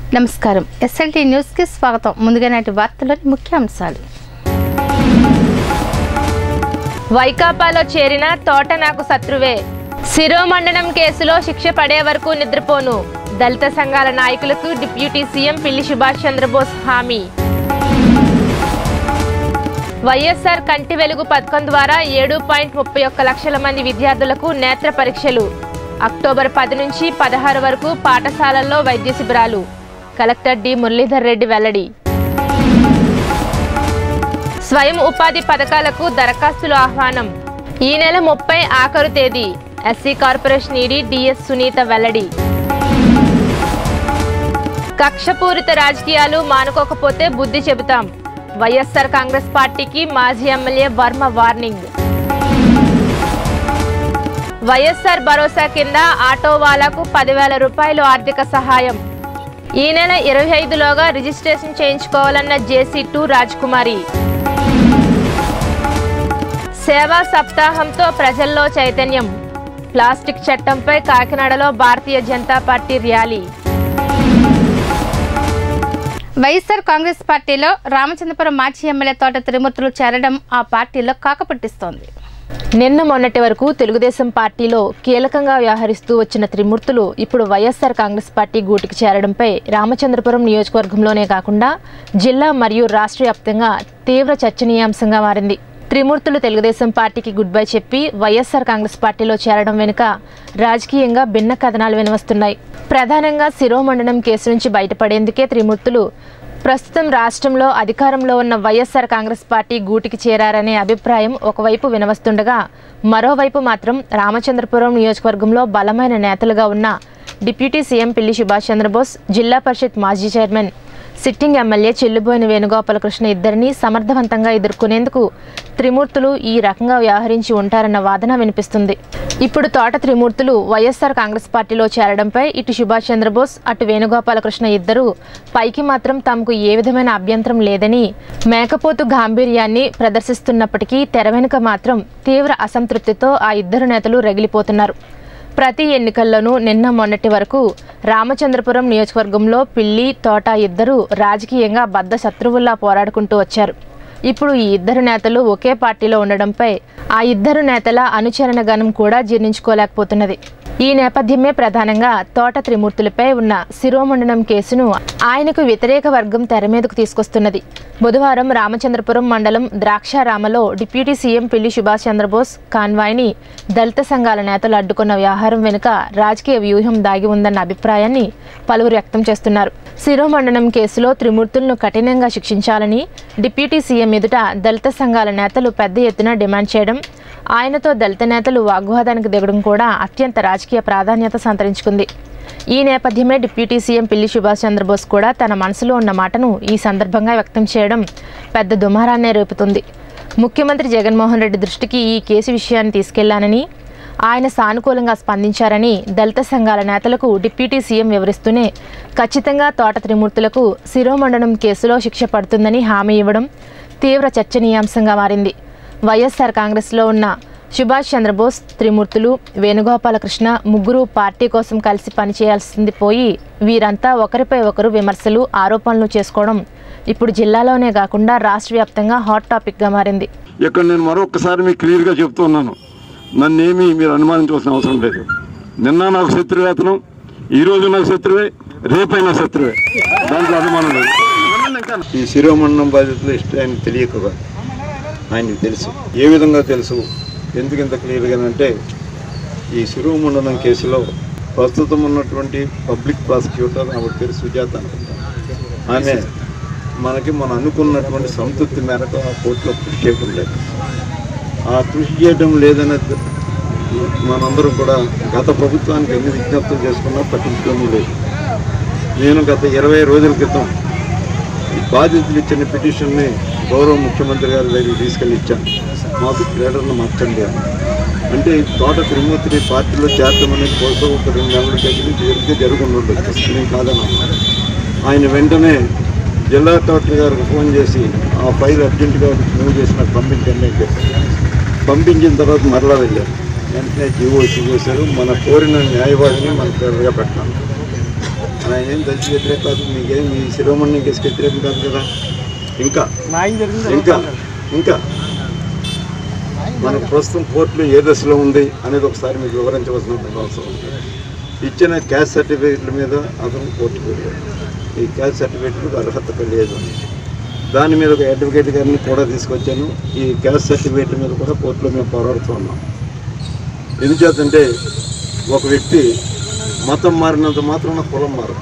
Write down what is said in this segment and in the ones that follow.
నమస్కారం ఎస్ఎల్టీ న్యూస్కి స్వాగతం ముందుగా నాటి వార్తలోని ముఖ్యాంశాలు వైకాపాలో చేరిన తోట నాకు శత్రువే శిరోమండనం కేసులో శిక్ష పడే వరకు నిద్రపోను దళిత సంఘాల నాయకులకు డిప్యూటీ సీఎం పిల్లి సుభాష్ చంద్రబోస్ హామీ వైఎస్ఆర్ కంటి వెలుగు పథకం ద్వారా ఏడు పాయింట్ ముప్పై ఒక్క లక్షల మంది విద్యార్థులకు నేత్ర పరీక్షలు అక్టోబర్ పది నుంచి పదహారు వరకు పాఠశాలల్లో వైద్య శిబిరాలు కలెక్టర్ డి మురళీధర్ రెడ్డి వెల్లడి స్వయం ఉపాధి పథకాలకు దరఖాస్తులు ఆహ్వానం ఈ నెల ముప్పై ఆఖరు తేదీ SC corporation ED DS Sunitha వెల్లడి కక్షపూరిత రాజకీయాలు మానుకోకపోతే బుద్ధి చెబుతాం వైఎస్ఆర్ కాంగ్రెస్ పార్టీకి మాజీ ఎమ్మెల్యే వర్మ వార్నింగ్ వైఎస్ఆర్ భరోసా కింద ఆటో వాలాకు పదివేల రూపాయలు ఆర్థిక సహాయం ఈ నెల ఇరవై ఐదులోగా రిజిస్ట్రేషన్ చేయించుకోవాలన్న జేసీ టూ రాజ్కుమారి సేవా సప్తాహంతో ప్రజల్లో చైతన్యం ప్లాస్టిక్ చట్టంపై కాకినాడలో Bharatiya Janata party rally YSR Congress పార్టీలో రామచంద్రపురం మాజీ ఎమ్మెల్యే తోట త్రిమూర్తులు చేరడం ఆ పార్టీలో కాకపుట్టిస్తోంది నిన్న మొన్నటి వరకు తెలుగుదేశం పార్టీలో కీలకంగా వ్యవహరిస్తూ వచ్చిన త్రిమూర్తులు ఇప్పుడు వైఎస్ఆర్ కాంగ్రెస్ పార్టీ గూటికి చేరడంపై రామచంద్రపురం నియోజకవర్గంలోనే కాకుండా జిల్లా మరియు రాష్ట్ర వ్యాప్తంగా తీవ్ర చర్చనీయాంశంగా మారింది త్రిమూర్తులు తెలుగుదేశం పార్టీకి గుడ్ బై చెప్పి వైఎస్ఆర్ కాంగ్రెస్ పార్టీలో చేరడం వెనుక రాజకీయంగా భిన్న కథనాలు వినవస్తున్నాయి ప్రధానంగా శిరోమండనం కేసు నుంచి బయటపడేందుకే త్రిమూర్తులు ప్రస్తుతం రాష్ట్రంలో అధికారంలో ఉన్న వైఎస్ఆర్ కాంగ్రెస్ పార్టీ గూటికి చేరారనే అభిప్రాయం ఒకవైపు వినవస్తుండగా మరోవైపు మాత్రం రామచంద్రపురం నియోజకవర్గంలో బలమైన నేతలుగా ఉన్న డిప్యూటీ సీఎం పిల్లి సుభాష్ చంద్రబోస్ జిల్లా పరిషత్ మాజీ chairman sitting MLA Chelluboina Venugopalakrishna ఇద్దరిని సమర్థవంతంగా ఎదుర్కొనేందుకు త్రిమూర్తులు ఈ రకంగా వ్యవహరించి ఉంటారన్న వాదన వినిపిస్తుంది ఇప్పుడు తోట త్రిమూర్తులు వైఎస్ఆర్ కాంగ్రెస్ పార్టీలో చేరడంపై ఇటు సుభాష్ చంద్రబోస్ అటు వేణుగోపాలకృష్ణ ఇద్దరు పైకి మాత్రం తమకు ఏ విధమైన అభ్యంతరం లేదని మేకపోతు గాంభీర్యాన్ని ప్రదర్శిస్తున్నప్పటికీ తెర వెనుక మాత్రం తీవ్ర అసంతృప్తితో ఆ ఇద్దరు నేతలు రగిలిపోతున్నారు ప్రతి ఎన్నికల్లోనూ నిన్న మొన్నటి వరకు రామచంద్రపురం నియోజకవర్గంలో పిల్లి తోట ఇద్దరు రాజకీయంగా బద్ద శత్రువుల్లా పోరాడుకుంటూ వచ్చారు ఇప్పుడు ఈ ఇద్దరు నేతలు ఒకే పార్టీలో ఉండడంపై ఆ ఇద్దరు నేతల అనుచరణ గణం కూడా జీర్ణించుకోలేకపోతున్నది ఈ నేపథ్యమే ప్రధానంగా తోట త్రిమూర్తులపై ఉన్న శిరోమండనం కేసును ఆయనకు వ్యతిరేక వర్గం తెర మీదకు తీసుకొస్తున్నది బుధవారం రామచంద్రపురం మండలం ద్రాక్షారామలో డిప్యూటీ సీఎం పిల్లి సుభాష్ చంద్రబోస్ కాన్వాయ్ని దళిత సంఘాల నేతలు అడ్డుకున్న వ్యవహారం వెనుక రాజకీయ వ్యూహం దాగి ఉందన్న అభిప్రాయాన్ని పలువురు వ్యక్తం చేస్తున్నారు శిరోమండనం కేసులో త్రిమూర్తులను కఠినంగా శిక్షించాలని డిప్యూటీ సీఎం ఎదుట దళిత సంఘాల నేతలు పెద్ద ఎత్తున డిమాండ్ చేయడం ఆయనతో దళిత నేతలు వాగ్వాదానికి దిగడం కూడా అత్యంత రాజకీయ ప్రాధాన్యత సంతరించుకుంది ఈ నేపథ్యమే డిప్యూటీ సీఎం పిల్లి సుభాష్ చంద్రబోస్ కూడా తన మనసులో ఉన్న మాటను ఈ సందర్భంగా వ్యక్తం చేయడం పెద్ద దుమారాన్నే రేపుతుంది ముఖ్యమంత్రి జగన్మోహన్ రెడ్డి దృష్టికి ఈ కేసు విషయాన్ని తీసుకెళ్లానని ఆయన సానుకూలంగా స్పందించారని దళిత సంఘాల నేతలకు డిప్యూటీ సీఎం వివరిస్తూనే ఖచ్చితంగా తోట త్రిమూర్తులకు శిరోమండనం కేసులో శిక్ష పడుతుందని హామీ ఇవ్వడం తీవ్ర చర్చనీయాంశంగా మారింది వైఎస్ఆర్ కాంగ్రెస్లో ఉన్న సుభాష్ చంద్రబోస్ త్రిమూర్తులు వేణుగోపాలకృష్ణ ముగ్గురు పార్టీ కోసం కలిసి పనిచేయాల్సింది పోయి వీరంతా ఒకరిపై ఒకరు విమర్శలు ఆరోపణలు చేసుకోవడం ఇప్పుడు జిల్లాలోనే కాకుండా రాష్ట్ర వ్యాప్తంగా హాట్ టాపిక్గా మారింది ఇక్కడ నేను మరొకసారి మీకు క్లియర్గా చెప్తున్నాను నన్నేమీ మీరు అనుమానించవలసిన అవసరం లేదు నిన్న నాకు శత్రువే అతను ఈ రోజు నాకు శత్రువే రేపైనా శత్రువే దాంట్లో అనుమానం లేదు ఈ శిరోమండనం బాధ్యతలు ఇష్టం ఆయనకు తెలియక కాదు. ఆయనకు తెలుసు ఏ విధంగా తెలుసు ఎందుకు ఇంత క్లియర్గా అంటే ఈ శిరోమండనం కేసులో ప్రస్తుతం ఉన్నటువంటి పబ్లిక్ ప్రాసిక్యూటర్ ఆవిడ పేరు సుజాత అనుకుంటా ఆమె మనకి మనం అనుకున్నటువంటి సంతృప్తి మేరకు ఆ కోర్టులో కృషి చేయడం లేదు ఆ కృషి చేయడం లేదనే మనందరం కూడా గత ప్రభుత్వానికి ఎన్ని విజ్ఞప్తులు చేసుకున్నా పట్టించుకోమీ లేదు నేను గత ఇరవై రోజుల క్రితం ఈ బాధితులు ఇచ్చిన పిటిషన్ని గౌరవ ముఖ్యమంత్రి గారి దగ్గరికి తీసుకెళ్ళి ఇచ్చాను మాకు క్రీడలను మార్చండి అని అంటే ఈ తోట త్రిమూర్తి పార్టీలో చేద్దామనే కోసం ఒక రెండు నెలల క్రితం జరిగితే జరుగుండదు నేను కాదని అన్నాను. ఆయన వెంటనే జిల్లా కలెక్టర్ గారికి ఫోన్ చేసి ఆ ఫైల్ అర్జెంటుగా మూవ్ చేసి నాకు పంపించండి అని చెప్పారు పంపించిన తర్వాత మరలా వెళ్ళారు వెంటనే జీవో ఇష్యూ చేశారు మన కోరిన న్యాయవాదిని మన పేరుగా పెట్టాను ఆయన ఏం దళిత వ్యతిరేక కాదు మీకేం మీ శిరోమణి కేసుకు వ్యతిరేకం కాదు కదా ఇంకా ఇంకా ఇంకా మనకు ప్రస్తుతం కోర్టులో ఏ దశలో ఉంది అనేది ఒకసారి మీకు వివరించవలసిన అవసరం ఉంది ఇచ్చిన క్యాస్ట్ సర్టిఫికేట్ల మీద అతను కోర్టుకు వెళ్ళాడు ఈ క్యాస్ట్ సర్టిఫికేట్లకు అర్హత లేదు అని. దాని మీద ఒక అడ్వకేట్ గారిని కూడా తీసుకొచ్చాను ఈ క్యాస్ట్ సర్టిఫికేట్ల మీద కూడా కోర్టులో మేము పోరాడుతున్నాం ఎందుచేతంటే ఒక వ్యక్తి మతం మారినంత మాత్రాన కులం మారదు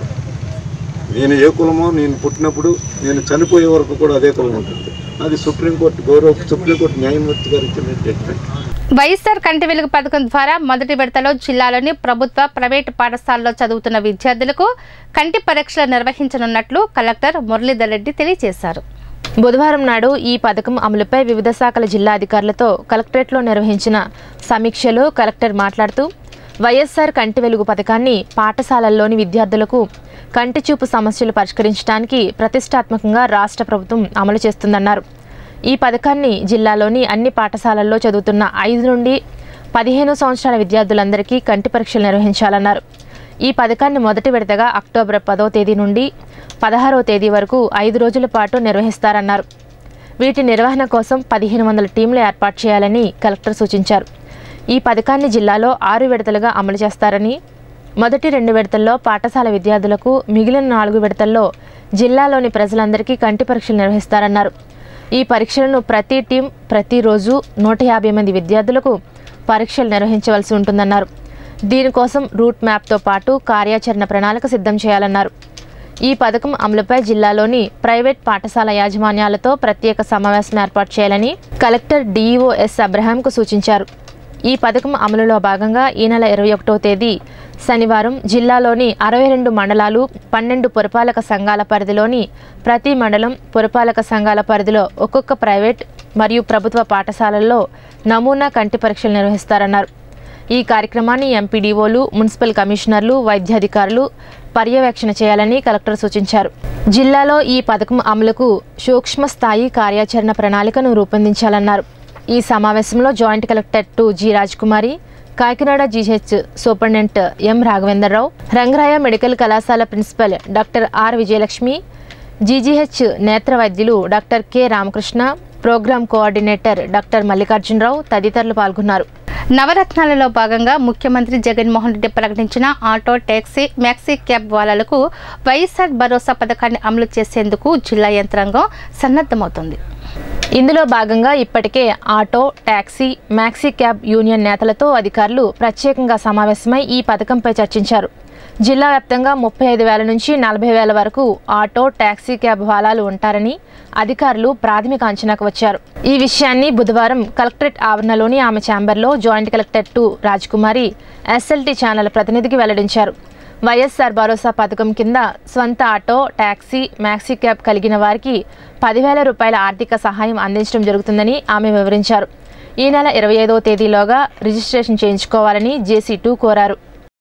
నేను ఏ కులమో నేను పుట్టినప్పుడు నేను చనిపోయే వరకు కూడా అదే కులం ఉంటుంది అది సుప్రీంకోర్టు గౌరవ సుప్రీంకోర్టు న్యాయమూర్తి గారు ఇచ్చిన జడ్జిమెంట్ వైఎస్ఆర్ కంటి వెలుగు పథకం ద్వారా మొదటి విడతలో జిల్లాలోని ప్రభుత్వ ప్రైవేటు పాఠశాలలో చదువుతున్న విద్యార్థులకు కంటి పరీక్షలు నిర్వహించనున్నట్లు కలెక్టర్ మురళీధర్ రెడ్డి తెలియజేశారు బుధవారం నాడు ఈ పథకం అమలుపై వివిధ శాఖల జిల్లా అధికారులతో కలెక్టరేట్లో నిర్వహించిన సమీక్షలో కలెక్టర్ మాట్లాడుతూ వైఎస్ఆర్ కంటి వెలుగు పథకాన్ని పాఠశాలల్లోని విద్యార్థులకు కంటి చూపు సమస్యలు పరిష్కరించడానికి ప్రతిష్టాత్మకంగా రాష్ట్ర ప్రభుత్వం అమలు చేస్తుందన్నారు ఈ పథకాన్ని జిల్లాలోని అన్ని పాఠశాలల్లో చదువుతున్న ఐదు నుండి పదిహేను సంవత్సరాల విద్యార్థులందరికీ కంటి పరీక్షలు నిర్వహించాలన్నారు ఈ పథకాన్ని మొదటి విడతగా అక్టోబర్ పదో తేదీ నుండి పదహారవ తేదీ వరకు ఐదు రోజుల పాటు నిర్వహిస్తారన్నారు వీటి నిర్వహణ కోసం పదిహేను వందల టీంలు ఏర్పాటు చేయాలని కలెక్టర్ సూచించారు ఈ పథకాన్ని జిల్లాలో ఆరు విడతలుగా అమలు చేస్తారని మొదటి రెండు విడతల్లో పాఠశాల విద్యార్థులకు మిగిలిన నాలుగు విడతల్లో జిల్లాలోని ప్రజలందరికీ కంటి పరీక్షలు నిర్వహిస్తారన్నారు ఈ పరీక్షలను ప్రతి టీం ప్రతిరోజు నూట యాభై మంది విద్యార్థులకు పరీక్షలు నిర్వహించవలసి ఉంటుందన్నారు దీనికోసం రూట్ మ్యాప్తో పాటు కార్యాచరణ ప్రణాళిక సిద్ధం చేయాలన్నారు ఈ పథకం అమలుపై జిల్లాలోని ప్రైవేట్ పాఠశాల యాజమాన్యాలతో ప్రత్యేక సమావేశం ఏర్పాటు చేయాలని కలెక్టర్ డీఈఓ ఎస్ అబ్రహాంకు సూచించారు ఈ పథకం అమలులో భాగంగా ఈ నెల ఇరవై ఒకటో తేదీ శనివారం జిల్లాలోని అరవై రెండు మండలాలు పన్నెండు పురపాలక సంఘాల పరిధిలోని ప్రతి మండలం పురపాలక సంఘాల పరిధిలో ఒక్కొక్క ప్రైవేట్ మరియు ప్రభుత్వ పాఠశాలల్లో నమూనా కంటి పరీక్షలు నిర్వహిస్తారన్నారు ఈ కార్యక్రమాన్ని ఎంపీడీఓలు మున్సిపల్ కమిషనర్లు వైద్యాధికారులు పర్యవేక్షణ చేయాలని కలెక్టర్ సూచించారు జిల్లాలో ఈ పథకం అమలుకు సూక్ష్మ స్థాయి కార్యాచరణ ప్రణాళికను రూపొందించాలన్నారు ఈ సమావేశంలో joint collector two G Rajkumari Kakinada GH superintendent M Raghavendrarao Rangaraya medical కళాశాల principal doctor R Vijayalakshmi GGH నేత్ర వైద్యులు doctor K Ramakrishna program coordinator doctor Mallikarjunarao తదితరులు పాల్గొన్నారు నవరత్నాలలో భాగంగా ముఖ్యమంత్రి జగన్మోహన్ రెడ్డి ప్రకటించిన ఆటో ట్యాక్సీ మ్యాక్సీ క్యాబ్ వాలాలకు వైఎస్ఆర్ భరోసా పథకాన్ని అమలు చేసేందుకు జిల్లా యంత్రాంగం సన్నద్ధమవుతుంది ఇందులో భాగంగా ఇప్పటికే auto taxi maxi cab union నేతలతో అధికారులు ప్రత్యేకంగా సమావేశమై ఈ పథకంపై చర్చించారు జిల్లా వ్యాప్తంగా ముప్పై ఐదు వేల నుంచి నలభై వేల వరకు ఆటో టాక్సీ క్యాబ్ వాలాలు ఉంటారని అధికారులు ప్రాథమిక అంచనాకు వచ్చారు ఈ విషయాన్ని బుధవారం కలెక్టరేట్ ఆవరణలోని ఆమె ఛాంబర్లో joint collector two Rajkumari SLT channel ప్రతినిధికి వెల్లడించారు వైఎస్ఆర్ భరోసా పథకం కింద స్వంత ఆటో టాక్సీ మ్యాక్సీ క్యాబ్ కలిగిన వారికి పదివేల రూపాయల ఆర్థిక సహాయం అందించడం జరుగుతుందని ఆమె వివరించారు ఈ నెల ఇరవై ఐదవ తేదీలోగా రిజిస్ట్రేషన్ చేయించుకోవాలని జేసీ టూ కోరారు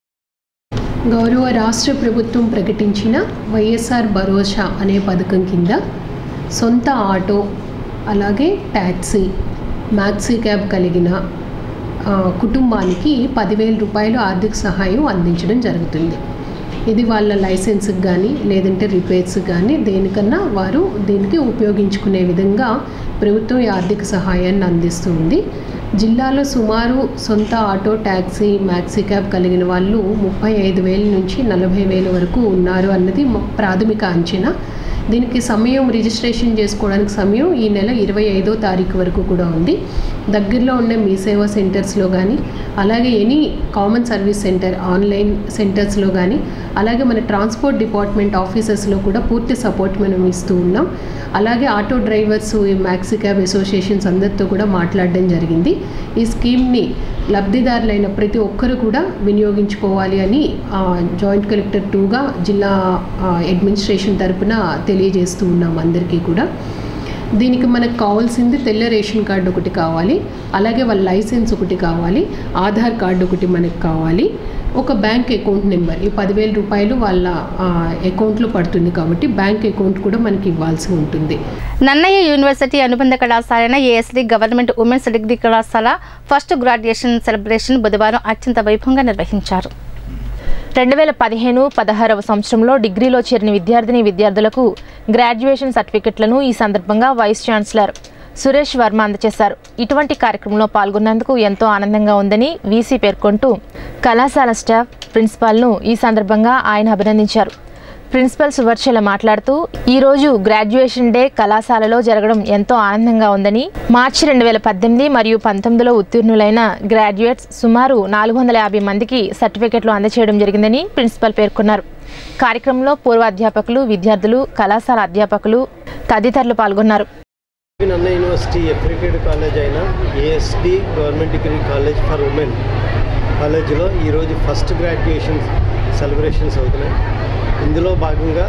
గౌరవ రాష్ట్ర ప్రభుత్వం ప్రకటించిన వైఎస్ఆర్ భరోసా అనే పథకం కింద సొంత ఆటో అలాగే ట్యాక్సీ మ్యాక్సీ క్యాబ్ కలిగిన ఆ, కుటుంబానికి పదివేల రూపాయలు ఆర్థిక సహాయం అందించడం జరుగుతుంది ఇది వాళ్ళ లైసెన్స్కి కానీ లేదంటే రిపేర్స్ కానీ దేనికన్నా వారు దీనికి ఉపయోగించుకునే విధంగా ప్రభుత్వం ఈ ఆర్థిక సహాయాన్ని అందిస్తుంది జిల్లాలో సుమారు సొంత ఆటో ట్యాక్సీ మ్యాక్సీ క్యాబ్ కలిగిన వాళ్ళు ముప్పై ఐదు వేల నుంచి నలభై వేల వరకు ఉన్నారు అన్నది మ- ప్రాథమిక అంచనా దీనికి సమయం రిజిస్ట్రేషన్ చేసుకోవడానికి సమయం ఈ నెల ఇరవై ఐదో తారీఖు వరకు కూడా ఉంది దగ్గరలో ఉండే మీ సేవా సెంటర్స్లో కానీ అలాగే any common service centre online సెంటర్స్లో కానీ అలాగే మన ట్రాన్స్పోర్ట్ డిపార్ట్మెంట్ ఆఫీసెస్లో కూడా పూర్తి సపోర్ట్ మనం ఇస్తూ ఉన్నాం అలాగే ఆటో డ్రైవర్స్ ఈ మ్యాక్సీ క్యాబ్ అసోసియేషన్స్ అందరితో కూడా మాట్లాడడం జరిగింది ఈ స్కీమ్ని లబ్ధిదారులైన ప్రతి ఒక్కరు కూడా వినియోగించుకోవాలి అని ఆ, జాయింట్ కలెక్టర్ టూగా జిల్లా ఆ, అడ్మినిస్ట్రేషన్ తరపున తెలియజేస్తూ ఉన్నాం అందరికీ కూడా దీనికి మనకు కావాల్సింది తెల్ల రేషన్ కార్డు ఒకటి కావాలి అలాగే వాళ్ళ లైసెన్స్ ఒకటి కావాలి ఆధార్ కార్డు ఒకటి మనకు కావాలి ఒక బ్యాంక్ అకౌంట్ నెంబర్ ఈ పదివేల రూపాయలు వాళ్ళ ఆ, అకౌంట్లో పడుతుంది కాబట్టి బ్యాంక్ అకౌంట్ కూడా మనకి ఇవ్వాల్సి ఉంటుంది నన్నయ్య యూనివర్సిటీ అనుబంధ కళాశాలైన ఏఎస్డి గవర్నమెంట్ ఉమెన్స్ డిగ్రీ కళాశాల ఫస్ట్ గ్రాడ్యుయేషన్ సెలబ్రేషన్ బుధవారం అత్యంత వైభవంగా నిర్వహించారు రెండు వేల పదిహేను పదహారవ సంవత్సరంలో డిగ్రీలో చేరిన విద్యార్థిని విద్యార్థులకు గ్రాడ్యుయేషన్ సర్టిఫికెట్లను ఈ సందర్భంగా వైస్ ఛాన్సలర్ సురేష్ వర్మ అందజేశారు ఇటువంటి కార్యక్రమంలో పాల్గొన్నందుకు ఎంతో ఆనందంగా ఉందని వీసీ పేర్కొంటూ కళాశాల స్టాఫ్ ప్రిన్సిపాల్ను ఈ సందర్భంగా ఆయన అభినందించారు ప్రిన్సిపల్ సువర్చల మాట్లాడుతూ ఈ రోజు గ్రాడ్యుయేషన్ డే కళాశాలలో జరగడం ఎంతో ఆనందంగా ఉందని మార్చి రెండు వేల పద్దెనిమిది మరియు పంతొమ్మిదిలో ఉత్తీర్ణులైన గ్రాడ్యుయేట్స్ సుమారు నాలుగు వందల యాభై మందికి సర్టిఫికెట్లు అందజేయడం జరిగిందని ప్రిన్సిపల్ పేర్కొన్నారు కార్యక్రమంలో పూర్వ అధ్యాపకులు విద్యార్థులు కళాశాల అధ్యాపకులు తదితరులు పాల్గొన్నారు అన్న యూనివర్సిటీ అఫిలియేటెడ్ కాలేజ్ అయిన ASD government degree college for women కాలేజీలో ఈరోజు ఫస్ట్ గ్రాడ్యుయేషన్ సెలబ్రేషన్స్ అవుతున్నాయి ఇందులో భాగంగా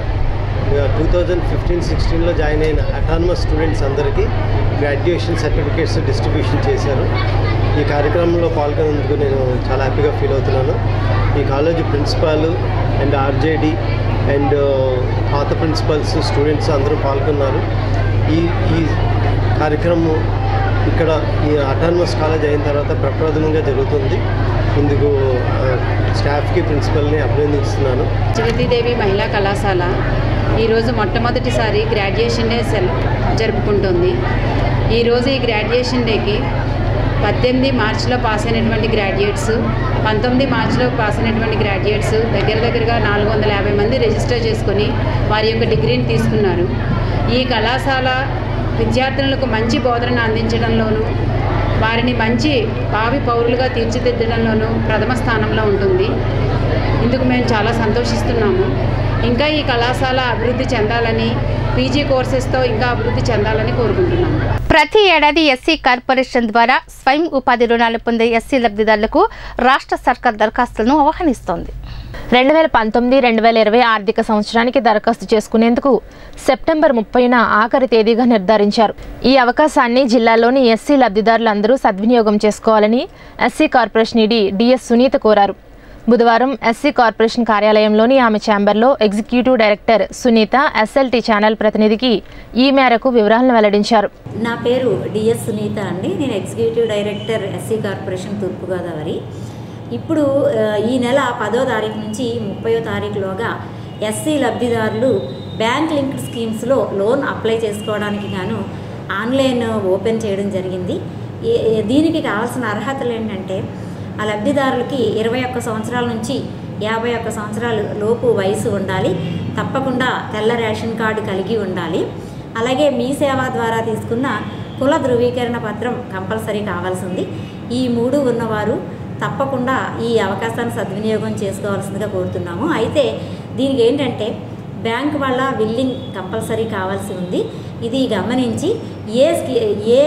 టూ థౌజండ్ ఫిఫ్టీన్ సిక్స్టీన్లో జాయిన్ అయిన అటానమస్ స్టూడెంట్స్ అందరికీ గ్రాడ్యుయేషన్ సర్టిఫికేట్స్ డిస్ట్రిబ్యూషన్ చేశారు ఈ కార్యక్రమంలో పాల్గొన్నందుకు నేను చాలా హ్యాపీగా ఫీల్ అవుతున్నాను ఈ college principal and RJD and పాత ప్రిన్సిపల్స్ స్టూడెంట్స్ అందరూ పాల్గొన్నారు ఈ ఈ కార్యక్రమం ఇక్కడ ఈ అటానమస్ కాలేజ్ అయిన తర్వాత ప్రప్రథమంగా జరుగుతుంది ఇందుకు ఆ, స్టాఫ్కి ప్రిన్సిపల్ని అభినందిస్తున్నాను చివతిదేవి మహిళా కళాశాల ఈరోజు మొట్టమొదటిసారి గ్రాడ్యుయేషన్ డే సెల్ జరుపుకుంటుంది ఈరోజు ఈ గ్రాడ్యుయేషన్ డేకి పద్దెనిమిది మార్చిలో పాస్ అయినటువంటి గ్రాడ్యుయేట్స్ పంతొమ్మిది మార్చిలో పాస్ అయినటువంటి గ్రాడ్యుయేట్స్ దగ్గర దగ్గరగా నాలుగు వందల యాభై మంది రిజిస్టర్ చేసుకొని వారి యొక్క డిగ్రీని తీసుకున్నారు ఈ కళాశాల విద్యార్థులకు మంచి బోధనను అందించడంలోనూ వారిని మంచి భావి పౌరులుగా తీర్చిదిద్దడంలోనూ ప్రథమ స్థానంలో ఉంటుంది ఇందుకు మేము చాలా సంతోషిస్తున్నాము ఇంకా ఈ కళాశాల అభివృద్ధి చెందాలని పీజీ కోర్సెస్తో ఇంకా అభివృద్ధి చెందాలని కోరుకుంటున్నాము ప్రతి ఏడాది ఎస్సీ కార్పొరేషన్ ద్వారా స్వయం ఉపాధి రుణాలు పొందే ఎస్సీ లబ్ధిదారులకు రాష్ట్ర సర్కార్ దరఖాస్తులను ఆహ్వానిస్తోంది రెండు వేల పంతొమ్మిది రెండు వేల ఇరవై ఆర్థిక సంవత్సరానికి దరఖాస్తు చేసుకునేందుకు సెప్టెంబర్ ముప్పైన ఆఖరి తేదీగా నిర్ధారించారు ఈ అవకాశాన్ని జిల్లాలోని ఎస్సీ లబ్ధిదారులందరూ సద్వినియోగం చేసుకోవాలని SC corporation ED DS Sunitha కోరారు బుధవారం ఎస్సీ కార్పొరేషన్ కార్యాలయంలోని ఆమె ఛాంబర్లో executive director Sunitha SLT channel ప్రతినిధికి ఈ మేరకు వివరాలను వెల్లడించారు నా పేరు డిఎస్ సునీత అండి నేను executive director SC corporation Thurpugodavari ఇప్పుడు ఆ, ఈ నెల పదో తారీఖు నుంచి ముప్పయో తారీఖులోగా ఎస్సీ లబ్ధిదారులు బ్యాంక్ లింక్డ్ స్కీమ్స్లో లోన్ అప్లై చేసుకోవడానికి గాను ఆన్లైన్ ఓపెన్ చేయడం జరిగింది ఈ- ఈ- దీనికి కావాల్సిన అర్హతలు ఏంటంటే ఆ లబ్ధిదారులకి ఇరవై ఒక్క సంవత్సరాల నుంచి యాభై ఒక్క సంవత్సరాలు లోపు వయసు ఉండాలి తప్పకుండా తెల్ల రేషన్ కార్డు కలిగి ఉండాలి అలాగే మీ సేవ ద్వారా తీసుకున్న కుల ధృవీకరణ పత్రం కంపల్సరీ కావాల్సింది ఈ మూడు ఉన్నవారు తప్పకుండా ఈ అవకాశాన్ని సద్వినియోగం చేసుకోవాల్సిందిగా కోరుతున్నాము అయితే దీనికి ఏంటంటే బ్యాంక్ వాళ్ళ బిల్లింగ్ కంపల్సరీ కావాల్సి ఉంది ఇది గమనించి ఏ స్కీ ఏ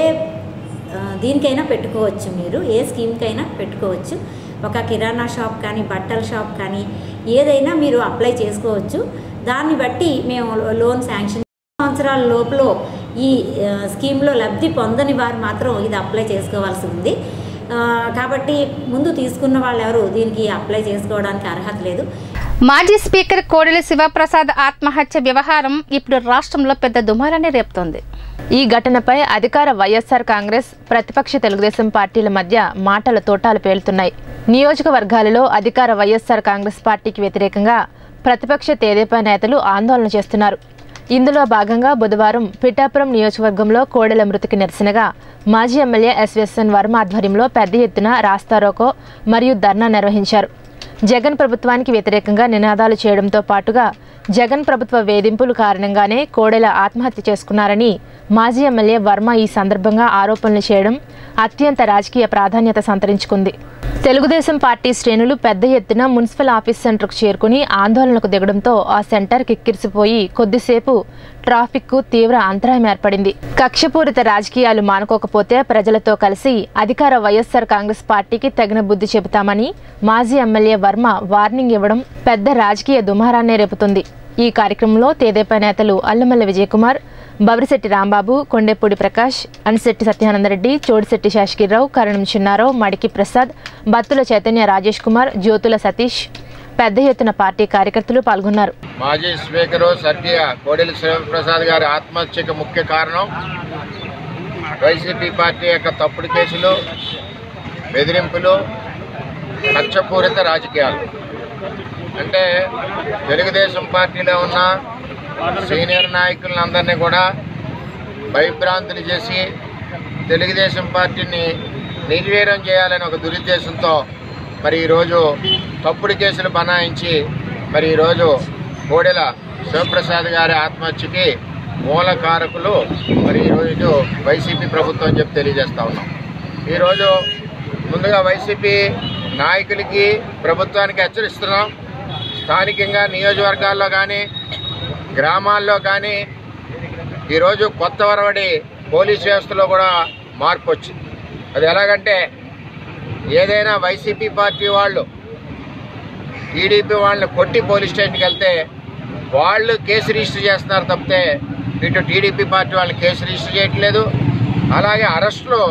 ఆ, దీనికైనా పెట్టుకోవచ్చు మీరు ఏ స్కీమ్కైనా పెట్టుకోవచ్చు ఒక కిరాణా షాప్ కానీ బట్టల షాప్ కానీ ఏదైనా మీరు అప్లై చేసుకోవచ్చు దాన్ని బట్టి మేము లోన్ శాంక్షన్ సంవత్సరాల లోపల ఈ ఆ, స్కీమ్లో లబ్ధి పొందని వారు మాత్రం ఇది అప్లై చేసుకోవాల్సి ఉంది ఆ, కాబట్టి ముందు తీసుకున్న వాళ్ళు ఎవరు దీనికి అప్లై చేసుకోవడానికి అర్హత లేదు మాజీ స్పీకర్ కోడెల శివప్రసాద్ ఆత్మహత్య వ్యవహారం ఇప్పుడు రాష్ట్రంలో పెద్ద దుమారాన్ని రేపుతోంది ఈ ఘటనపై అధికార వైఎస్ఆర్ కాంగ్రెస్ ప్రతిపక్ష తెలుగుదేశం పార్టీల మధ్య మాటల తోటాలు పేలుతున్నాయి నియోజకవర్గాలలో అధికార వైఎస్ఆర్ కాంగ్రెస్ పార్టీకి వ్యతిరేకంగా ప్రతిపక్ష తెదేపా నేతలు ఆందోళన చేస్తున్నారు ఇందులో భాగంగా బుధవారం పిఠాపురం నియోజకవర్గంలో కోడెల మృతికి నిరసనగా మాజీ ఎమ్మెల్యే ఎస్విఎస్ఎన్ వర్మ ఆధ్వర్యంలో పెద్ద ఎత్తున రాస్తారోకో మరియు ధర్నా నిర్వహించారు జగన్ ప్రభుత్వానికి వ్యతిరేకంగా నినాదాలు చేయడంతో పాటుగా జగన్ ప్రభుత్వ వేధింపుల కారణంగానే కోడెల ఆత్మహత్య చేసుకున్నారని మాజీ ఎమ్మెల్యే వర్మ ఈ సందర్భంగా ఆరోపణలు చేయడం అత్యంత రాజకీయ ప్రాధాన్యత సంతరించుకుంది తెలుగుదేశం పార్టీ శ్రేణులు పెద్ద ఎత్తున మున్సిపల్ ఆఫీస్ సెంటర్కు చేరుకుని ఆందోళనకు దిగడంతో ఆ సెంటర్ కిక్కిరిసిపోయి కొద్దిసేపు ట్రాఫిక్కు తీవ్ర అంతరాయం ఏర్పడింది కక్షపూరిత రాజకీయాలు మానుకోకపోతే ప్రజలతో కలిసి అధికార వైఎస్ఆర్ కాంగ్రెస్ పార్టీకి తగిన బుద్ధి చెబుతామని మాజీ ఎమ్మెల్యే వర్మ వార్నింగ్ ఇవ్వడం పెద్ద రాజకీయ దుమారాన్నే రేపుతుంది ఈ కార్యక్రమంలో తెదేపా నేతలు అల్లమల్ల విజయకుమార్ బబరిశెట్టి రాంబాబు కొండేపూడి ప్రకాష్ అనిశెట్టి సత్యానందరెడ్డి చోడిశెట్టి శాసగిరిరావు కరణం చిన్నారావు మడికి ప్రసాద్ బత్తుల చైతన్య రాజేష్ కుమార్ జ్యోతుల సతీష్ పెద్ద ఎత్తున పార్టీ కార్యకర్తలు పాల్గొన్నారు మాజీ స్పీకరు సత్య కోడెల శివప్రసాద్ గారి ఆత్మహత్యకు ముఖ్య కారణం వైసీపీ పార్టీ యొక్క తప్పుడు కేసులు బెదిరింపులు కక్షపూరిత రాజకీయాలు అంటే తెలుగుదేశం పార్టీలో ఉన్న సీనియర్ నాయకులందరినీ కూడా భయభ్రాంతులు చేసి తెలుగుదేశం పార్టీని నిర్వీర్యం చేయాలని ఒక దురుద్దేశంతో మరి ఈరోజు తప్పుడు కేసులు బనాయించి మరి ఈరోజు కోడెల శివప్రసాద్ గారి ఆత్మహత్యకి మూల కారకులు మరి ఈరోజు వైసీపీ ప్రభుత్వం అని చెప్పి తెలియజేస్తా ఉన్నాం ఈరోజు ముందుగా వైసీపీ నాయకులకి ప్రభుత్వానికి హెచ్చరిస్తున్నాం స్థానికంగా నియోజకవర్గాల్లో కానీ గ్రామాల్లో కానీ ఈరోజు కొత్త వరవడి పోలీస్ వ్యవస్థలో కూడా మార్పు వచ్చింది అది ఎలాగంటే ఏదైనా వైసీపీ పార్టీ వాళ్ళు టీడీపీ వాళ్ళని కొట్టి పోలీస్ స్టేషన్కి వెళ్తే వాళ్ళు కేసు రిజిస్టర్ చేస్తున్నారు తప్పితే ఇటు టీడీపీ పార్టీ వాళ్ళని కేసు రిజిస్టర్ చేయట్లేదు అలాగే అరెస్టులు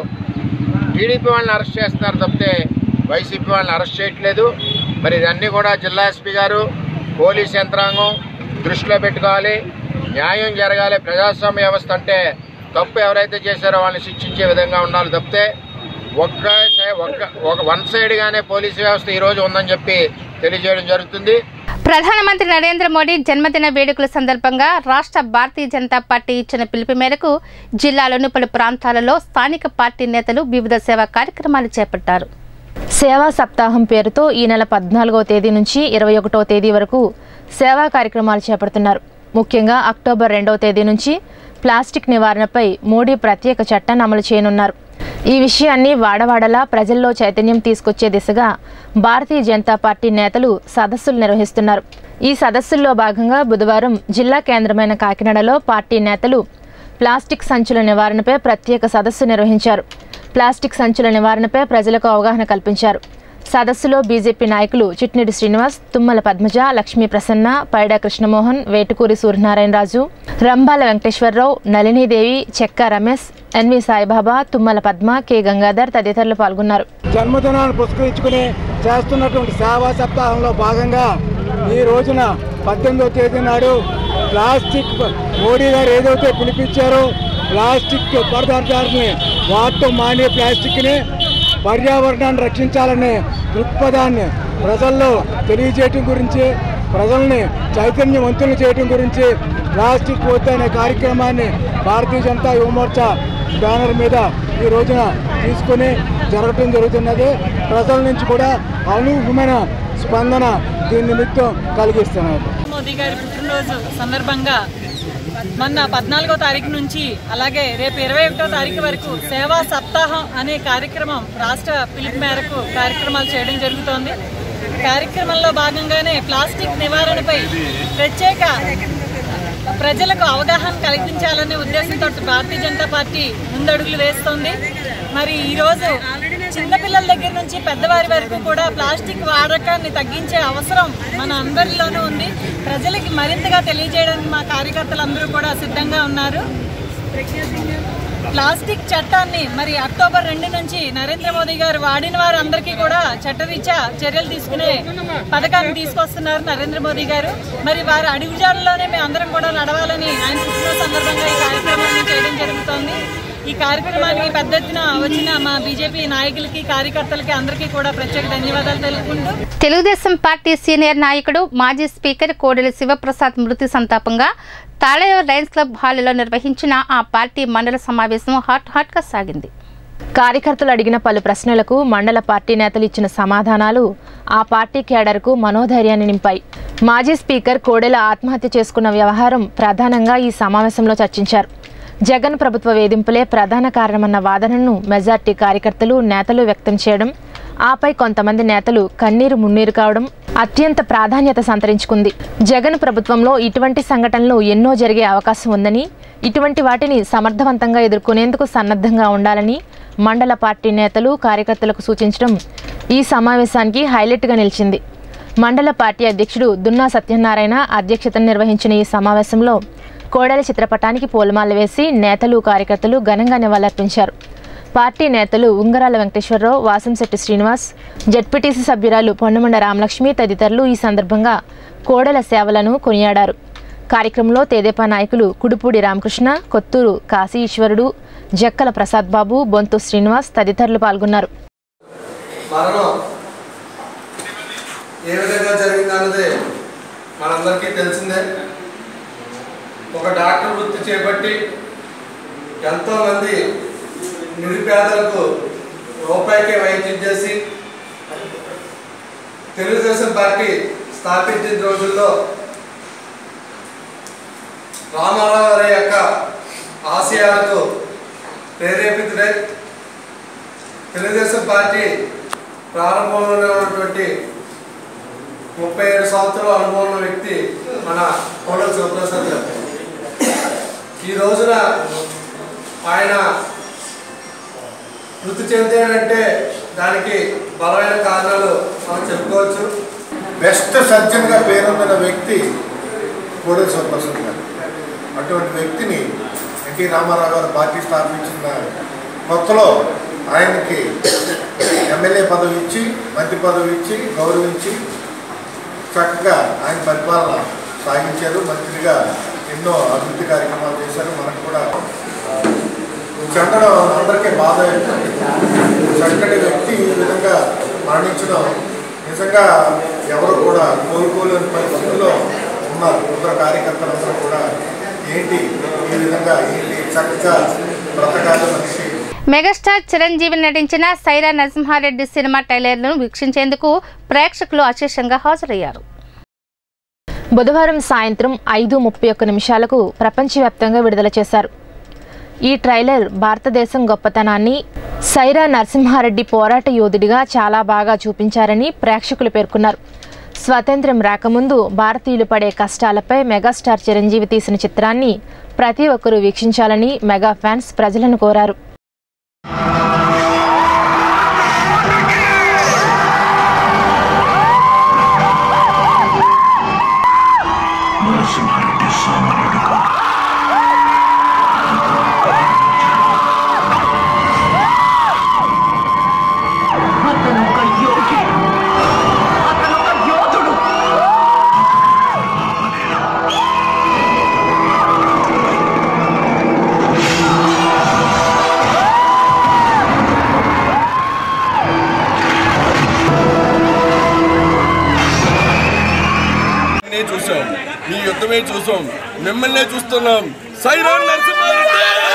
టీడీపీ వాళ్ళని అరెస్ట్ చేస్తున్నారు తప్పితే వైసీపీ వాళ్ళని అరెస్ట్ చేయట్లేదు మరి ఇదన్నీ కూడా జిల్లా ఎస్పీ గారు పోలీస్ యంత్రాంగం దృష్టిలో పెట్టుకోవాలి న్యాయం జరగాలి ప్రజాస్వామ్య వ్యవస్థ అంటే తప్పు ఎవరైతే చేశారో వాళ్ళని శిక్షించే విధంగా ఉండాలి తప్పితే ఒక్క సై- ఒక్క ఒక వన్ సైడ్గానే పోలీసు వ్యవస్థ ఈరోజు ఉందని చెప్పి తెలియజేయడం జరుగుతుంది ప్రధానమంత్రి నరేంద్ర మోడీ జన్మదిన వేడుకల సందర్భంగా రాష్ట్ర భారతీయ జనతా పార్టీ ఇచ్చిన పిలుపు మేరకు జిల్లాలోని పలు ప్రాంతాలలో స్థానిక పార్టీ నేతలు వివిధ సేవా కార్యక్రమాలు చేపట్టారు సేవా సప్తాహం పేరుతో ఈ నెల పద్నాలుగవ తేదీ నుంచి ఇరవై ఒకటవ తేదీ వరకు సేవా కార్యక్రమాలు చేపడుతున్నారు ముఖ్యంగా అక్టోబర్ రెండవ తేదీ నుంచి ప్లాస్టిక్ నివారణపై మోడీ ప్రత్యేక చట్టాన్ని అమలు చేయనున్నారు ఈ విషయాన్ని వాడవాడలా ప్రజల్లో చైతన్యం తీసుకొచ్చే దిశగా భారతీయ జనతా పార్టీ నేతలు సదస్సులు నిర్వహిస్తున్నారు ఈ సదస్సుల్లో భాగంగా బుధవారం జిల్లా కేంద్రమైన కాకినాడలో పార్టీ నేతలు ప్లాస్టిక్ సంచుల నివారణపై ప్రత్యేక సదస్సు నిర్వహించారు ప్లాస్టిక్ సంచుల నివారణపై ప్రజలకు అవగాహన కల్పించారు సదస్సులో బీజేపీ నాయకులు చిట్నిడి శ్రీనివాస్ తుమ్మల పద్మజ లక్ష్మీ ప్రసన్న పైడా కృష్ణమోహన్ వేటుకూరి సూర్యనారాయణరాజు రంబాల వెంకటేశ్వరరావు నళినీదేవి చెక్క రమేష్ ఎన్వి సాయిబాబా తుమ్మల పద్మ కె గంగాధర్ తదితరులు పాల్గొన్నారు జన్మదినాన్ని పురస్కరించుకుని చేస్తున్నటువంటి సేవా సప్తాహంలో భాగంగా ఈ రోజున పద్దెనిమిదవ తేదీ నాడు ప్లాస్టిక్ మోడీ గారు ఏదైతే పిలిపించారో ప్లాస్టిక్ పదార్థాలని వాడటం మానే ప్లాస్టిక్ని పర్యావరణాన్ని రక్షించాలనే దృక్పథాన్ని ప్రజల్లో తెలియజేయటం గురించి ప్రజల్ని చైతన్యవంతులు చేయటం గురించి ప్లాస్టిక్ వద్దు అనే కార్యక్రమాన్ని భారతీయ జనతా యువమోర్చా బ్యానర్ మీద ఈ రోజున తీసుకుని జరగటం జరుగుతున్నది ప్రజల నుంచి కూడా అనూహ్యమైన స్పందన దీని నిమిత్తం కలిగిస్తున్నారు మోదీ గారి పుట్టినరోజు సందర్భంగా మొన్న పద్నాలుగో తారీఖు నుంచి అలాగే రేపు ఇరవై ఒకటో తారీఖు వరకు సేవా సప్తాహం అనే కార్యక్రమం రాష్ట్ర పిలుపు మేరకు కార్యక్రమాలు చేయడం జరుగుతోంది కార్యక్రమంలో భాగంగానే ప్లాస్టిక్ నివారణపై ప్రత్యేక ప్రజలకు అవగాహన కల్పించాలనే ఉద్దేశంతో భారతీయ జనతా పార్టీ ముందడుగులు వేస్తోంది మరి ఈరోజు చిన్నపిల్లల దగ్గర నుంచి పెద్దవారి వరకు కూడా ప్లాస్టిక్ వాడకాన్ని తగ్గించే అవసరం మన అందరిలోనూ ఉంది ప్రజలకి మరింతగా తెలియజేయడానికి మా కార్యకర్తలందరూ కూడా సిద్ధంగా ఉన్నారు ప్లాస్టిక్ చట్టాన్ని మరి అక్టోబర్ రెండు నుంచి నరేంద్ర మోదీ గారు వాడిన వారందరికీ కూడా చట్టరీత్యా చర్యలు తీసుకునే పథకాన్ని తీసుకొస్తున్నారు నరేంద్ర మోదీ గారు మరి వారి అడుగుజాడల్లోనే మేము అందరం కూడా నడవాలని ఆయన పుట్టిన సందర్భంగా ఈ కార్యక్రమాన్ని చేయడం జరుగుతోంది ఈ కార్యక్రమానికి పెద్ద ఎత్తున వచ్చిన మా బీజేపీ నాయకులకి కార్యకర్తలకి అందరికీ కూడా ప్రత్యేక ధన్యవాదాలు తెలుపుకుంటూ తెలుగుదేశం పార్టీ సీనియర్ నాయకుడు మాజీ స్పీకర్ కోడెల శివప్రసాద్ మృతి సంతాపంగా తాళేరు లయన్స్ క్లబ్ హాల్లో నిర్వహించిన ఆ పార్టీ మండల సమావేశం హాట్ హాట్గా సాగింది కార్యకర్తలు అడిగిన పలు ప్రశ్నలకు మండల పార్టీ నేతలు ఇచ్చిన సమాధానాలు ఆ పార్టీ కేడర్కు మనోధైర్యాన్ని నింపాయి మాజీ స్పీకర్ కోడెల ఆత్మహత్య చేసుకున్న వ్యవహారం ప్రధానంగా ఈ సమావేశంలో చర్చించారు జగన్ ప్రభుత్వ వేధింపులే ప్రధాన కారణమన్న వాదనను మెజార్టీ కార్యకర్తలు నేతలు వ్యక్తం చేయడం ఆపై కొంతమంది నేతలు కన్నీరు మున్నీరు కావడం అత్యంత ప్రాధాన్యత సంతరించుకుంది జగన్ ప్రభుత్వంలో ఇటువంటి సంఘటనలు ఎన్నో జరిగే అవకాశం ఉందని ఇటువంటి వాటిని సమర్థవంతంగా ఎదుర్కొనేందుకు సన్నద్ధంగా ఉండాలని మండల పార్టీ నేతలు కార్యకర్తలకు సూచించడం ఈ సమావేశానికి హైలైట్గా నిలిచింది మండల పార్టీ అధ్యక్షుడు దున్నా సత్యనారాయణ అధ్యక్షతన నిర్వహించిన ఈ సమావేశంలో కోడెల చిత్రపటానికి పూలమాల వేసి నేతలు కార్యకర్తలు ఘనంగా నివాళులర్పించారు పార్టీ నేతలు ఉంగరాల వెంకటేశ్వరరావు వాసంశెట్టి శ్రీనివాస్ జడ్పీటీసీ సభ్యురాలు పొన్నమండ రామలక్ష్మి తదితరులు ఈ సందర్భంగా కోడెల సేవలను కొనియాడారు కార్యక్రమంలో తెదేపా నాయకులు కుడుపూడి రామకృష్ణ కొత్తూరు కాశీ ఈశ్వరుడు జక్కల ప్రసాద్ బాబు బొంతు శ్రీనివాస్ తదితరులు పాల్గొన్నారు మరణం ఏ విధంగా జరిగిందన్నది మనందరికీ తెలిసిందే ఒక డాక్టర్ వృత్తి చేపట్టి ఎంతోమంది నిరుపేదలకు రూపాయికి వైద్యం చేసి తెలుగుదేశం పార్టీ స్థాపించిన రోజుల్లో రామారావు గారి యొక్క ఆశయాలకు ప్రేరేపితుడై తెలుగుదేశం పార్టీ ప్రారంభంలో ఉన్నటువంటి ముప్పై ఏడు సంవత్సరాల అనుభవం ఉన్న వ్యక్తి మన కోడల శివప్రసాద్ గారు ఈ రోజున ఆయన మృతి చెందాడంటే దానికి బలమైన కారణాలు మనం చెప్పుకోవచ్చు బెస్ట్ సర్జన్గా పేరొందిన వ్యక్తి కోడెల శివప్రసాద్ గారు అటువంటి వ్యక్తిని ఎన్టీ రామారావు గారు పార్టీ స్థాపించిన కొత్తలో ఆయనకి ఎమ్మెల్యే పదవి ఇచ్చి మంత్రి పదవి ఇచ్చి గౌరవించి చక్కగా ఆయన పరిపాలన సాగించారు మంత్రిగా ఎన్నో అభివృద్ధి కార్యక్రమాలు చేశారు మనకు కూడా చెందడం అందరికీ బాధ చక్కటి వ్యక్తి ఈ విధంగా మరణించడం నిజంగా ఎవరు కూడా కోలుకోలేని పరిస్థితుల్లో ఉన్నారు ఇతర కార్యకర్తలందరూ కూడా ఏంటి ఈ విధంగా ఏంటి చక్కగా బ్రతకాలి మనిషి మెగాస్టార్ చిరంజీవి నటించిన సైరా నరసింహారెడ్డి సినిమా ట్రైలర్లను వీక్షించేందుకు ప్రేక్షకులు అశేషంగా హాజరయ్యారు బుధవారం సాయంత్రం ఐదు ముప్పై ఒక్క నిమిషాలకు ప్రపంచవ్యాప్తంగా విడుదల చేశారు ఈ ట్రైలర్ భారతదేశం గొప్పతనాన్ని సైరా నరసింహారెడ్డి పోరాట యోధుడిగా చాలా బాగా చూపించారని ప్రేక్షకులు పేర్కొన్నారు స్వాతంత్ర్యం రాకముందు భారతీయులు పడే కష్టాలపై మెగాస్టార్ చిరంజీవి తీసిన చిత్రాన్ని ప్రతి ఒక్కరూ వీక్షించాలని మెగా ఫ్యాన్స్ ప్రజలను కోరారు నే చూసాం మీ యుద్ధమే చూసాం మిమ్మల్నే చూస్తున్నాం సైరాన్ నరసింహారెడ్డి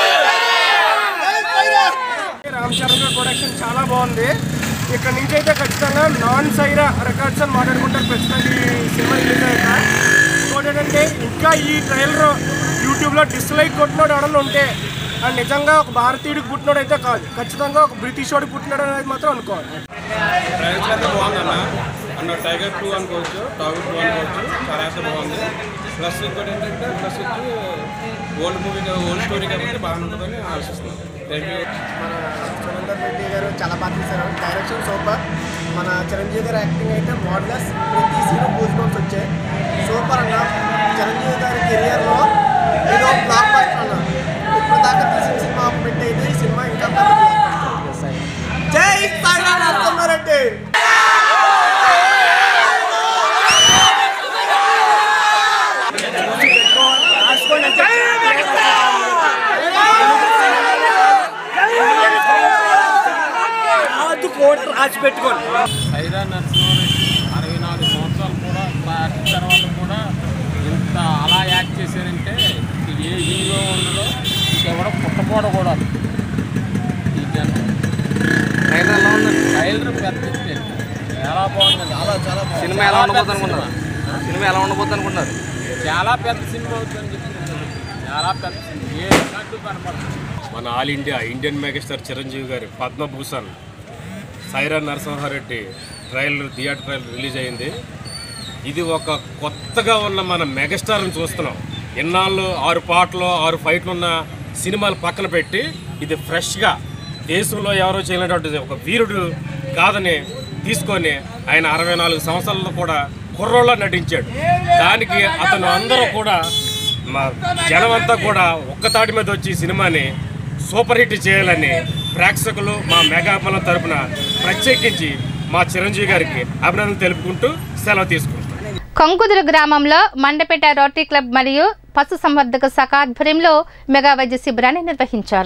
రామ్ చరణ్ గారి ప్రొడక్షన్ చాలా బాగుంది ఇక్కడ నుంచి అయితే ఖచ్చితంగా నాన్ సైరా రికార్డ్స్ అని మాట్లాడుకుంటారు ఖచ్చితంగా ఈ సినిమా రిలీజ్ అయ్యాక ఇంకోటి ఏంటంటే ఇంకా ఈ ట్రైలర్ యూట్యూబ్లో డిస్లైక్ కొట్టినోడు ఎవడన్నా ఉంటే అది నిజంగా ఒక భారతీయుడికి పుట్టినోడు అయితే కాదు ఖచ్చితంగా ఒక బ్రిటిష్ వాడికి పుట్టినాడు అనేది మాత్రం అనుకోవాలి ట్రైల్స్ అయితే బాగుందన్న అన్న టైగర్ టూ అనుకోవచ్చు టాగర్ టూ అనుకోవచ్చు చాలా అయితే బాగుంది ప్లస్ ఇంకోటి ఏంటంటే ప్లస్ వచ్చి ఓల్డ్ మూవీ ఓల్డ్ స్టోరీ కాబట్టి బాగుంటుందని ఆలోచిస్తున్నాను థ్యాంక్ యూ సురేందర్ రెడ్డి గారు చాలా బాగా తీశారు డైరెక్షన్ సూపర్ మన చిరంజీవి గారి యాక్టింగ్ అయితే మోడలెస్ ప్రతి సీన్ గూస్ బంప్స్ వచ్చాయి సూపర్ అన్న చిరంజీవి గారి కెరియర్లో ఏదో బ్లాక్ బస్టర్ అన్న ఇప్పుడు దాకా తీసిన సినిమా పెట్టి అయితే ఈ సినిమా ఇంకా పెద్ద blockbuster. జై సాయిరా నరసింహారెడ్డి రాసి పెట్టుకోండి సైరా నరసింహారెడ్డి అరవై నాలుగు సంవత్సరాలు కూడా యాక్ట్ తర్వాత కూడా ఇంత అలా యాక్ట్ చేశారంటే ఏ హీరో ఉండదో ఎవడో పుట్టపోడ కూడా ఈ జనం ట్రైలర్ ఎలా ఉంది ట్రైలర్ పెద్ద hit. చాలా బాగుంది చాలా చాలా సినిమా ఎలా ఉండబోతుంది అనుకుంటున్నారు సినిమా ఎలా ఉండబోతుంది అనుకుంటున్నారు చాలా పెద్ద సినిమా అవుతుందని చెప్తున్నారు చాలా పెద్ద సినిమా ఏ రికార్డు కనపడుతుంది మన all India Indian megastar Chiranjeevi garu Padmabhushan Syeraa Narasimhareddy trailer theatre trailer release అయింది ఇది ఒక కొత్తగా ఉన్న మన మెగాస్టార్ని చూస్తున్నాం ఇన్నాళ్ళు ఆరు పాటలు ఆరు ఫైట్లు ఉన్న సినిమాలు పక్కన పెట్టి ఇది ఫ్రెష్గా దేశంలో ఎవరో చేయనటువంటి ఒక వీరుడు కాదని తీసుకొని ఆయన అరవై నాలుగు సంవత్సరాల్లో కూడా కుర్రోళ్ళ నటించాడు దానికి అతను అందరూ కూడా మా జనమంతా కూడా ఒక్కతాటి మీద వచ్చి ఈ సినిమాని సూపర్ హిట్ చేయాలని ప్రేక్షకులు మా మెగాపలం తరపున ప్రత్యేకించి మా చిరంజీవి గారికి అభినందనలు తెలుపుకుంటూ సెలవు తీసుకుంటాం కొంకుదురు గ్రామంలో మండపేట రోటరీ క్లబ్ మరియు పశు సంవర్ధక శాఖ ఆధ్వర్యంలో మెగా వైద్య శిబిరాన్ని నిర్వహించారు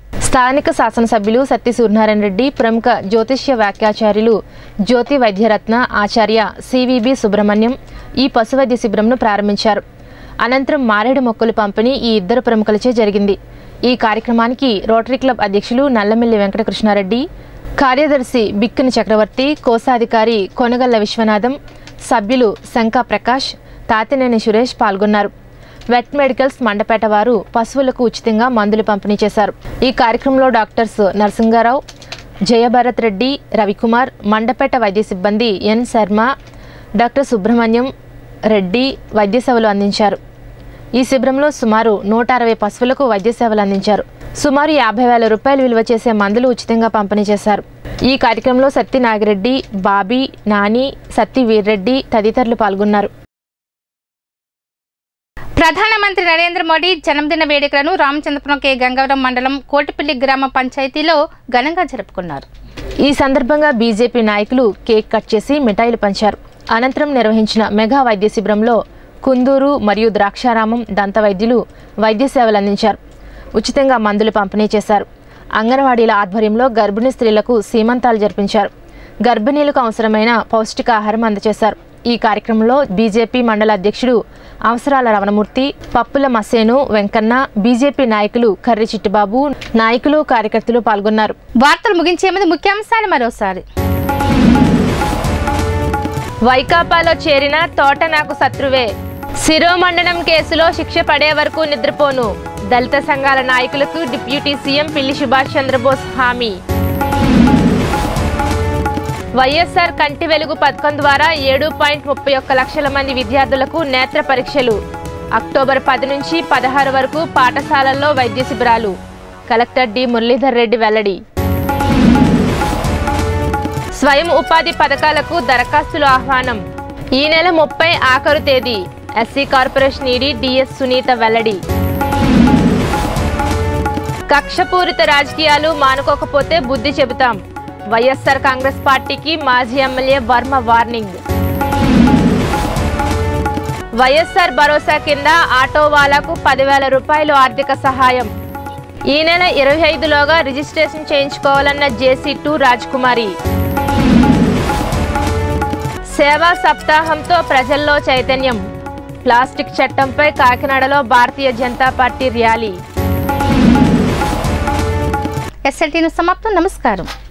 స్థానిక శాసనసభ్యులు సత్తి సూర్యనారాయణ రెడ్డి ప్రముఖ జ్యోతిష్య వ్యాఖ్యాచార్యులు జ్యోతి వైద్యరత్న ఆచార్య సివిబి సుబ్రహ్మణ్యం ఈ పశువైద్య శిబిరంను ప్రారంభించారు అనంతరం మారేడు మొక్కలు పంపిణీ ఈ ఇద్దరు ప్రముఖులచే జరిగింది ఈ కార్యక్రమానికి రోటరీ క్లబ్ అధ్యక్షులు నల్లమిల్లి వెంకటకృష్ణారెడ్డి కార్యదర్శి బిక్కిని చక్రవర్తి కోశాధికారి కొనగల్ల విశ్వనాథం సభ్యులు శంకా ప్రకాష్ తాతినేని సురేష్ పాల్గొన్నారు వెట్ మెడికల్స్ మండపేట వారు పశువులకు ఉచితంగా మందులు పంపిణీ చేశారు ఈ కార్యక్రమంలో డాక్టర్స్ నరసింగారావు జయభరత్ రెడ్డి రవికుమార్ మండపేట వైద్య సిబ్బంది ఎన్ శర్మ డాక్టర్ సుబ్రహ్మణ్యం రెడ్డి వైద్య సేవలు అందించారు ఈ శిబిరంలో సుమారు నూట అరవై పశువులకు వైద్య సేవలు అందించారు సుమారు యాభై వేల రూపాయలు విలువ చేసే మందులు ఉచితంగా పంపిణీ చేశారు ఈ కార్యక్రమంలో సత్తి నాగిరెడ్డి బాబీ నాని సత్తి వీర్రెడ్డి తదితరులు పాల్గొన్నారు ప్రధానమంత్రి నరేంద్ర మోడీ జన్మదిన వేడుకలను రామచంద్రపురం కే గంగవరం మండలం కోటిపల్లి గ్రామ పంచాయతీలో ఘనంగా జరుపుకున్నారు ఈ సందర్భంగా బీజేపీ నాయకులు కేక్ కట్ చేసి మిఠాయిలు పంచారు అనంతరం నిర్వహించిన మెగా వైద్య శిబిరంలో కుందూరు మరియు ద్రాక్షారామం దంత వైద్యులు వైద్య సేవలు అందించారు ఉచితంగా మందులు పంపిణీ చేశారు అంగన్వాడీల ఆధ్వర్యంలో గర్భిణీ స్త్రీలకు సీమంతాలు జరిపించారు గర్భిణీలకు అవసరమైన పౌష్టికాహారం అందజేశారు ఈ కార్యక్రమంలో బీజేపీ మండల అధ్యక్షుడు అవసరాల రమణమూర్తి పప్పుల మసేను వెంకన్న బీజేపీ నాయకులు కర్రి చిట్టిబాబు నాయకులు కార్యకర్తలు పాల్గొన్నారు వార్తలు ముగించే ముందు ముఖ్యాంశాలు మరోసారి వైకాపాలో చేరిన తోట నాకు శత్రువే శిరోమండనం కేసులో శిక్ష పడే వరకు నిద్రపోను దళిత సంఘాల నాయకులకు డిప్యూటీ సీఎం పిల్లి సుభాష్ చంద్రబోస్ హామీ వైఎస్ఆర్ కంటి వెలుగు పథకం ద్వారా ఏడు పాయింట్ ముప్పై ఒక్క లక్షల మంది విద్యార్థులకు నేత్ర పరీక్షలు అక్టోబర్ పది నుంచి పదహారు వరకు పాఠశాలల్లో వైద్య శిబిరాలు కలెక్టర్ డి మురళీధర్ రెడ్డి వెల్లడి స్వయం ఉపాధి పథకాలకు దరఖాస్తులు ఆహ్వానం ఈ నెల ముప్పై ఆఖరు తేదీ SC corporation ED DS Sunitha వెల్లడి కక్షపూరిత రాజకీయాలు మానుకోకపోతే బుద్ధి చెబుతాం వైఎస్ఆర్ కాంగ్రెస్ పార్టీకి మాజీ ఎమ్మెల్యే వర్మ వార్నింగ్ వైఎస్ఆర్ భరోసా కింద ఆటో వాలాకు పదివేల రూపాయలు ఆర్థిక సహాయం ఈ నెల ఇరవై ఐదులోగా రిజిస్ట్రేషన్ చేయించుకోవాలన్న జేసీ టూ రాజ్కుమారి సేవా సప్తాహంతో ప్రజల్లో చైతన్యం ప్లాస్టిక్ చట్టంపై కాకినాడలో Bharatiya Janata party rally SLT సమాప్తం నమస్కారం